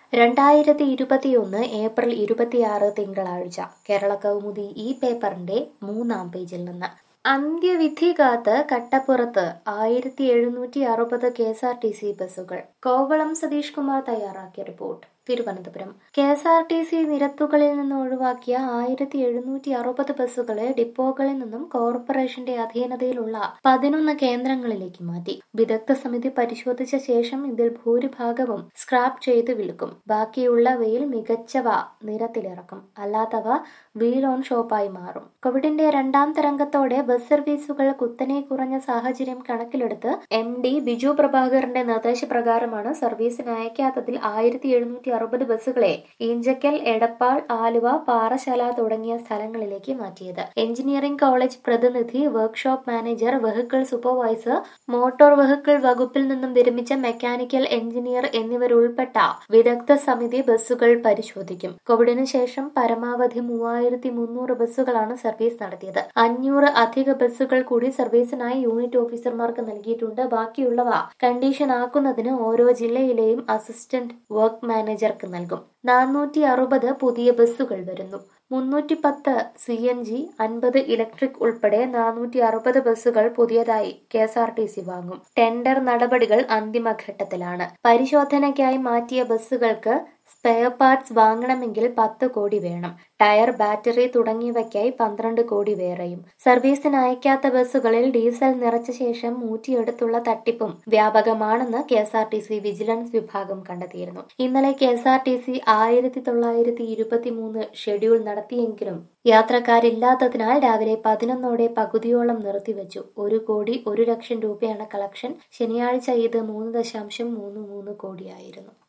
രണ്ടായിരത്തി ഇരുപത്തിയൊന്ന് ഏപ്രിൽ ഇരുപത്തിയാറ് തിങ്കളാഴ്ച കേരള കൗമുദി ഈ പേപ്പറിന്റെ മൂന്നാം പേജിൽ നിന്ന് അന്ത്യവിധി കാത്ത് കട്ടപ്പുറത്ത് ആയിരത്തി എഴുന്നൂറ്റി അറുപത് K S R T C ബസ്സുകൾ കോവളം സതീഷ് കുമാർ തയ്യാറാക്കിയ report Thiruvananthapuram K S R T C നിരത്തുകളിൽ നിന്ന് ഒഴിവാക്കിയ ആയിരത്തി എഴുന്നൂറ്റി അറുപത് ബസ്സുകളെ ഡിപ്പോകളിൽ നിന്നും കോർപ്പറേഷന്റെ അധീനതയിലുള്ള പതിനൊന്ന് കേന്ദ്രങ്ങളിലേക്ക് മാറ്റി വിദഗ്ധ സമിതി പരിശോധിച്ച ശേഷം ഇതിൽ ഭൂരിഭാഗവും സ്ക്രാപ്പ് ചെയ്ത് വിൽക്കും ബാക്കിയുള്ളവയിൽ മികച്ചവ നിരത്തിലിറക്കും അല്ലാത്തവ വീൽ ഓൺ ഷോപ്പായി മാറും കോവിഡിന്റെ രണ്ടാം തരംഗത്തോടെ ബസ് സർവീസുകൾ കുത്തനെ കുറഞ്ഞ സാഹചര്യം കണക്കിലെടുത്ത് എം ഡി ബിജു പ്രഭാകറിന്റെ നിർദ്ദേശപ്രകാരമാണ് സർവീസിന് അയക്കാത്തതിൽ ആയിരത്തി എഴുന്നൂറ്റി അറുപത് ബസ്സുകളെ ഈഞ്ചക്കൽ എടപ്പാൾ ആലുവ പാറശാല തുടങ്ങിയ സ്ഥലങ്ങളിലേക്ക് മാറ്റിയത് എഞ്ചിനീയറിംഗ് കോളേജ് പ്രതിനിധി workshop manager vehicle supervisor motor vehicle വകുപ്പിൽ നിന്നും വിരമിച്ച മെക്കാനിക്കൽ എഞ്ചിനീയർ എന്നിവരുൾപ്പെട്ട വിദഗ്ധ സമിതി ബസ്സുകൾ പരിശോധിക്കും കോവിഡിന് ശേഷം പരമാവധി മൂവായിരത്തി മുന്നൂറ് ബസ്സുകളാണ് സർവീസ് നടത്തിയത് അഞ്ഞൂറ് അധിക ബസ്സുകൾ കൂടി സർവീസിനായി യൂണിറ്റ് ഓഫീസർമാർക്ക് നൽകിയിട്ടുണ്ട് ബാക്കിയുള്ളവ കണ്ടീഷൻ ആക്കുന്നതിന് ഓരോ ജില്ലയിലെയും അസിസ്റ്റന്റ് വർക്ക് മാനേജർക്ക് നൽകും നാനൂറ്റി അറുപത് പുതിയ ബസ്സുകൾ വരുന്നു മുന്നൂറ്റി പത്ത് സി എൻ ജി അൻപത് ഇലക്ട്രിക് ഉൾപ്പെടെ നാനൂറ്റി അറുപത് ബസ്സുകൾ പുതിയതായി K S R T C വാങ്ങും ടെൻഡർ നടപടികൾ അന്തിമഘട്ടത്തിലാണ് പരിശോധനയ്ക്കായി മാറ്റിയ ബസ്സുകൾക്ക് സ്പെയർ പാർട്സ് വാങ്ങണമെങ്കിൽ പത്ത് കോടി വേണം ടയർ ബാറ്ററി തുടങ്ങിയവയ്ക്കായി പന്ത്രണ്ട് കോടി വേറെയും സർവീസിന് അയക്കാത്ത ബസ്സുകളിൽ ഡീസൽ നിറച്ച ശേഷം ഊറ്റിയെടുത്തുള്ള തട്ടിപ്പും വ്യാപകമാണെന്ന് K S R T C vigilance വിഭാഗം കണ്ടെത്തിയിരുന്നു ഇന്നലെ K S R T C ആയിരത്തി തൊള്ളായിരത്തി ഇരുപത്തി മൂന്ന് ഷെഡ്യൂൾ നടത്തിയെങ്കിലും യാത്രക്കാരില്ലാത്തതിനാൽ രാവിലെ പതിനൊന്നോടെ പകുതിയോളം നിർത്തിവെച്ചു ഒരു കോടി ഒരു ലക്ഷം രൂപയാണ് കളക്ഷൻ ശനിയാഴ്ച ഇത് മൂന്ന് ദശാംശം മൂന്ന് മൂന്ന് കോടിയായിരുന്നു